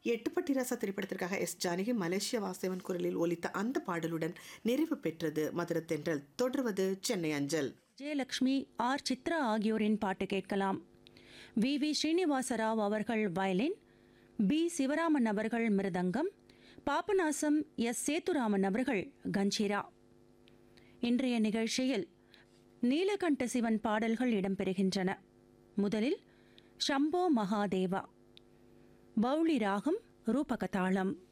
எட்டுப்பட்டி ராசா திரைப்படத்திற்காக எஸ் ஜானகி மலேசிய வாசவன் குரலில் ஒலித்த அந்த பாடலுடன் நிறைவு பெற்றது மதுர தென்றல் தொடர்வது சென்னை அஞ்சல் ஜெயலக்ஷ்மி ஆர் சித்ரா ஆகியோரின் பாட்டு கேட்கலாம் வி வி ஸ்ரீனிவாசராவ் அவர்கள் வயலின் பி சிவராமன் அவர்கள் மிருதங்கம் பாபநாசம் எஸ் சேத்துராமன் அவர்கள் கஞ்சிரா இன்றைய நிகழ்ச்சியில் நீலகண்ட சிவன் பாடல்கள் இடம்பெறுகின்றன முதலில் ஷம்போ மகாதேவா பௌளி ராகம் ரூபகதாளம்